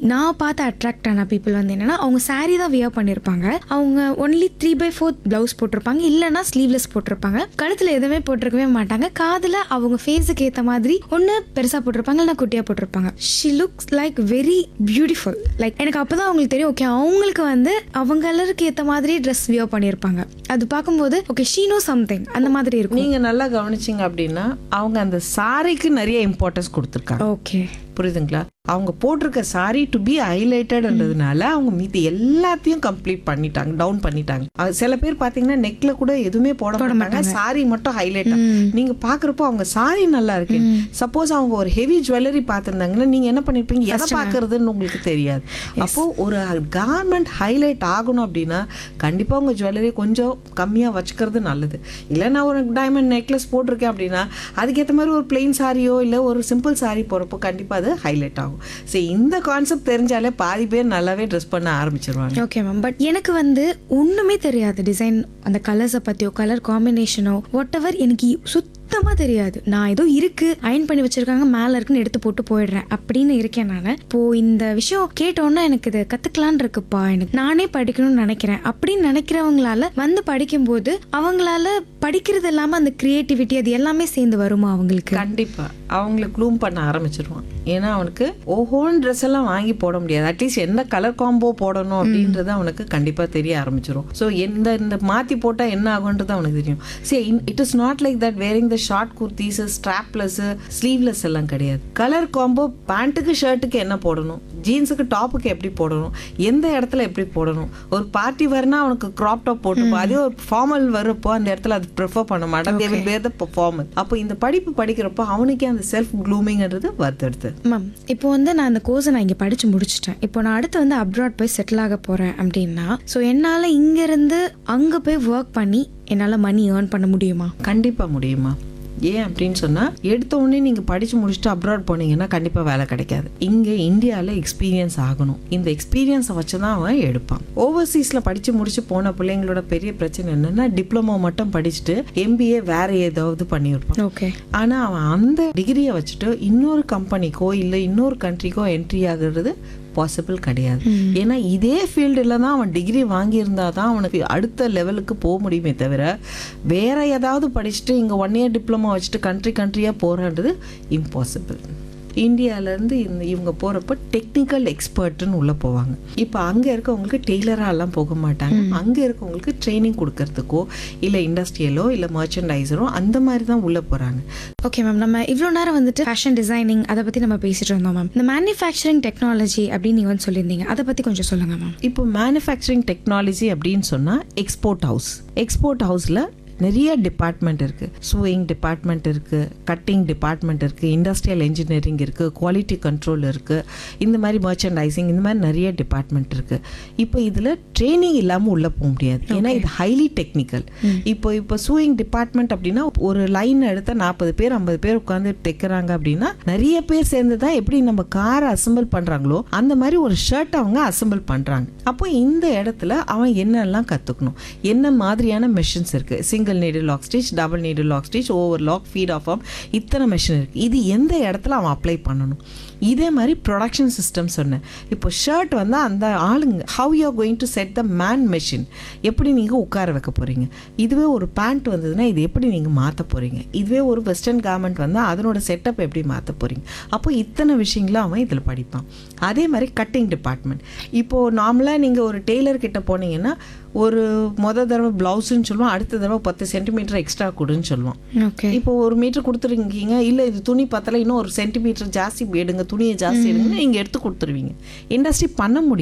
நான் பார்த்து அட்ராக்ட் ஆன பீப்புள் வந்து என்னன்னா அவங்க saree தான் வியர் பண்ணியிருப்பாங்க அவங்க only three by fourth blouse போட்டிருப்பாங்க இல்லைன்னா ஸ்லீவ்லெஸ் போட்டிருப்பாங்க கழுத்தில் எதுவுமே போட்டிருக்கவே மாட்டாங்க காதில் அவங்க ஃபேஸுக்கு ஏற்ற மாதிரி ஒன்று பெருசாக போட்டிருப்பாங்க இல்லைன்னா குட்டியாக போட்டிருப்பாங்க she looks like very beautiful like எனக்கு அப்போ தான் அவங்களுக்கு தெரியும் ஓகே அவங்களுக்கு வந்து அவங்க கலருக்கு ஏற்ற மாதிரி ட்ரெஸ் வியர் பண்ணியிருப்பாங்க அது பார்க்கும்போது ஓகே ஷீ நோ சம்திங் அந்த மாதிரி இருக்கும் நீங்க நல்லா கவனிச்சீங்க அப்படின்னா அவங்க அந்த சாரிக்கு நிறைய இம்பார்ட்டன்ஸ் கொடுத்துருக்காங்க ஓகே புரியுதுங்களா அவங்க போட்டிருக்க சாரி டு பி ஹைலைட்டட்ன்றதுனால அவங்க மீதி எல்லாத்தையும் கம்ப்ளீட் பண்ணிட்டாங்க டவுன் பண்ணிட்டாங்க அது சில பேர் பாத்தீங்கன்னா நெக்ல கூட எதுவுமே போட மாட்டாங்க சாரி மட்டும் ஹைலைட் நீங்க பாக்குறப்போ அவங்க சாரி நல்லா இருக்கு சப்போஸ் அவங்க ஒரு ஹெவி ஜுவல்லரி பார்த்திருந்தாங்கன்னா நீங்க என்ன பண்ணிருப்பீங்க எதை பாக்குறதுன்னு உங்களுக்கு தெரியாது அப்போ ஒரு கார்மெண்ட் ஹைலைட் ஆகணும் அப்படின்னா கண்டிப்பா உங்க ஜுவல்லரி கொஞ்சம் கம்மியா வச்சுக்கிறது நல்லது இல்ல நான் ஒரு டைமண்ட் நெக்லஸ் போட்டிருக்கேன் அப்படின்னா அதுக்கேற்ற மாதிரி ஒரு பிளெயின் சாரியோ இல்ல ஒரு சிம்பிள் சாரி போறப்போ கண்டிப்பா அது ஹைலைட் ஆகும் சரி இந்த கான்செப்ட் தெரிஞ்சாலே பாதி பேர் நல்லாவே ட்ரெஸ் பண்ண ஆரம்பிச்சிருவாங்க ஓகே மேம் பட் எனக்கு வந்து ஒன்றுமே தெரியாது டிசைன் அந்த கலர்ஸை பற்றியோ கலர் காம்பினேஷனோ வாட் எவர் எனக்கு சுத்தமாக தெரியாது நான் ஏதோ இருக்கு அயன் பண்ணி வச்சிருக்காங்க மேலே இருக்குன்னு எடுத்து போட்டு போயிடுறேன் அப்படின்னு இருக்கேன் நான் இப்போ இந்த விஷயம் கேட்டோன்னே எனக்கு இது கற்றுக்கலான் இருக்குப்பா எனக்கு நானே படிக்கணும்னு நினைக்கிறேன் அப்படின்னு நினைக்கிறவங்களால வந்து படிக்கும்போது அவங்களால படிக்கிறது இல்லாமல் அந்த கிரியேட்டிவிட்டி அது எல்லாமே சேர்ந்து வருமா அவங்களுக்கு கண்டிப்பா அவங்கள க்ளூம் பண்ண ஆரம்பிச்சிருவான் ஏன்னா அவனுக்கு ஓஹோன் ட்ரெஸ் எல்லாம் வாங்கி போட முடியாது அட்லீஸ்ட் என்ன கலர் காம்போ போடணும் அப்படின்றது அவனுக்கு கண்டிப்பா தெரிய ஆரம்பிச்சிரும் ஸோ எந்த இந்த மாத்தி போட்டா என்ன ஆகுன்றது அவனுக்கு தெரியும் சரி it is not like that wearing the short kurtis strapless sleeveless எல்லாம் கிடையாது கலர் காம்போ பேண்ட்டுக்கு ஷர்ட்டுக்கு என்ன போடணும் ஜீன்ஸுக்கு டாப்புக்கு எப்படி போடணும் எந்த இடத்துல எப்படி போடணும் ஒரு பார்ட்டி வரனா அவனுக்கு கிராப் டாப் போட்டுப்போ அதே ஒரு ஃபார்மல் வரப்போ அந்த இடத்துல அது ப்ரிஃபர் பண்ண மாட்டான் தேவை வேர் த ஃபார்மல் அப்போ இந்த படிப்பு படிக்கிறப்போ அவனுக்கே அந்த செல்ஃப் க்ளூமிங்ன்றது வருத்தெடுத்து மேம் இப்போ வந்து நான் இந்த கோர்ஸை நான் இங்கே படித்து முடிச்சிட்டேன் இப்போ நான் அடுத்து வந்து அப்ராட் போய் செட்டில் ஆக போகிறேன் அப்படின்னா ஸோ என்னால் இங்கேருந்து அங்கே போய் ஒர்க் பண்ணி என்னால் மணி ஏர்ன் பண்ண முடியுமா கண்டிப்பா முடியுமா ஏன் அப்படின்னு சொன்னா எடுத்த உடனே நீங்க படிச்சு முடிச்சுட்டு அப்ராட் போனீங்கன்னா கண்டிப்பா வேலை கிடைக்காது இங்க இந்தியால எக்ஸ்பீரியன்ஸ் ஆகணும் இந்த எக்ஸ்பீரியன்ஸை வச்சு தான் அவன் எடுப்பான் ஓவர்சீஸ்ல படிச்சு முடிச்சு போன பிள்ளைங்களோட பெரிய பிரச்சனை என்னன்னா டிப்ளமோ மட்டும் படிச்சுட்டு எம்பிஏ வேற ஏதாவது பண்ணியிருப்பான் ஓகே ஆனா அவன் அந்த டிகிரியை வச்சுட்டு இன்னொரு கம்பெனிக்கோ இல்ல இன்னொரு கண்ட்ரிக்கோ என்ட்ரி ஆகுறது பாசிபிள் கிடையாது ஏன்னா இதே ஃபீல்டில் தான் அவன் டிகிரி வாங்கியிருந்தா தான் அவனுக்கு அடுத்த லெவலுக்கு போக முடியுமே தவிர வேற ஏதாவது படிச்சுட்டு இங்கே ஒன் இயர் டிப்ளமா வச்சுட்டு கண்ட்ரி கண்ட்ரியாக போகிறது இம்பாசிபிள் இந்தியாவிலேருந்து இந்த இவங்க போகிறப்ப டெக்னிக்கல் எக்ஸ்பர்ட்னு உள்ளே போவாங்க இப்போ அங்கே இருக்கவங்களுக்கு டெய்லராலாம் போக மாட்டாங்க அங்கே இருக்கவங்களுக்கு ட்ரைனிங் கொடுக்கறதுக்கோ இல்லை இண்டஸ்ட்ரியலோ இல்லை மர்ச்சன்டைசரோ அந்த மாதிரி தான் உள்ளே போகிறாங்க ஓகே மேம் நம்ம இவ்வளோ நேரம் வந்துட்டு ஃபேஷன் டிசைனிங் அதை பற்றி நம்ம பேசிட்டு இருந்தோம் மேம் இந்த மேனுஃபேக்சரிங் டெக்னாலஜி அப்படின்னு நீங்கள் வந்து சொல்லியிருந்தீங்க அதை பற்றி கொஞ்சம் சொல்லுங்கள் மேம் இப்போ மேனுஃபேக்சரிங் டெக்னாலஜி அப்படின்னு சொன்னால் எக்ஸ்போர்ட் ஹவுஸ் எக்ஸ்போர்ட் ஹவுஸில் நிறைய டிபார்ட்மெண்ட் இருக்குது சூயிங் டிபார்ட்மெண்ட் இருக்குது கட்டிங் டிபார்ட்மெண்ட் இருக்குது இண்டஸ்ட்ரியல் இன்ஜினியரிங் இருக்குது குவாலிட்டி கண்ட்ரோல் இருக்குது இந்த மாதிரி மர்ச்சன்டைசிங் இந்த மாதிரி நிறைய டிபார்ட்மெண்ட் இருக்குது இப்போ இதில் ட்ரைனிங் இல்லாமல் உள்ளே போக முடியாது ஏன்னா இது ஹைலி டெக்னிக்கல் இப்போ இப்போ சூயிங் டிபார்ட்மெண்ட் அப்படின்னா ஒரு லைன் எடுத்த நாற்பது பேர் ஐம்பது பேர் உட்காந்து தைக்கிறாங்க அப்படின்னா நிறைய பேர் சேர்ந்து தான் எப்படி நம்ம காரை அசம்பிள் பண்ணுறாங்களோ அந்த மாதிரி ஒரு ஷர்ட் அவங்க அசம்பிள் பண்ணுறாங்க அப்போ இந்த இடத்துல அவன் என்னெல்லாம் கற்றுக்கணும் என்ன மாதிரியான மெஷின்ஸ் இருக்குது single needle lock stitch double needle lock stitch over lock feed off arm இத்தனை மெஷின் இருக்குது இது எந்த இடத்துல அவன் அப்ளை பண்ணணும் இதே மாதிரி ப்ரொடக்ஷன் சிஸ்டம் சொன்னேன் இப்போ ஷர்ட் வந்து அந்த ஆளுங்க how you going to set the man machine எப்படி நீங்கள் உட்கார வைக்க போகிறீங்க இதுவே ஒரு பேண்ட் வந்ததுன்னா இது எப்படி நீங்கள் மாற்ற போகிறீங்க இதுவே ஒரு வெஸ்டர்ன் கார்மெண்ட் வந்தால் அதனோட செட்டப் எப்படி மாற்ற போகிறீங்க அப்போ இத்தனை விஷயங்களும் அவன் இதில் படிப்பான் அதே மாதிரி கட்டிங் டிபார்ட்மெண்ட் இப்போது நார்மலாக நீங்கள் ஒரு டெய்லர் கிட்ட போனீங்கன்னா ஒரு மொதல் தடவை ப்ளவுஸ்ன்னு சொல்லுவான் அடுத்த தடவை பத்து சென்டிமீட்டர் எக்ஸ்ட்ரா கொடுன்னு சொல்லுவான் ஓகே இப்போ ஒரு மீட்டர் கொடுத்துருக்கீங்க இல்லை இது துணி பத்தல இன்னும் ஒரு சென்டிமீட்டர் ஜாஸ்தி எடுங்க துணியை ஜாஸ்தி எடுங்க நீங்கள் எடுத்து கொடுத்துருவீங்க இண்டஸ்ட்ரி பண்ண முடியும்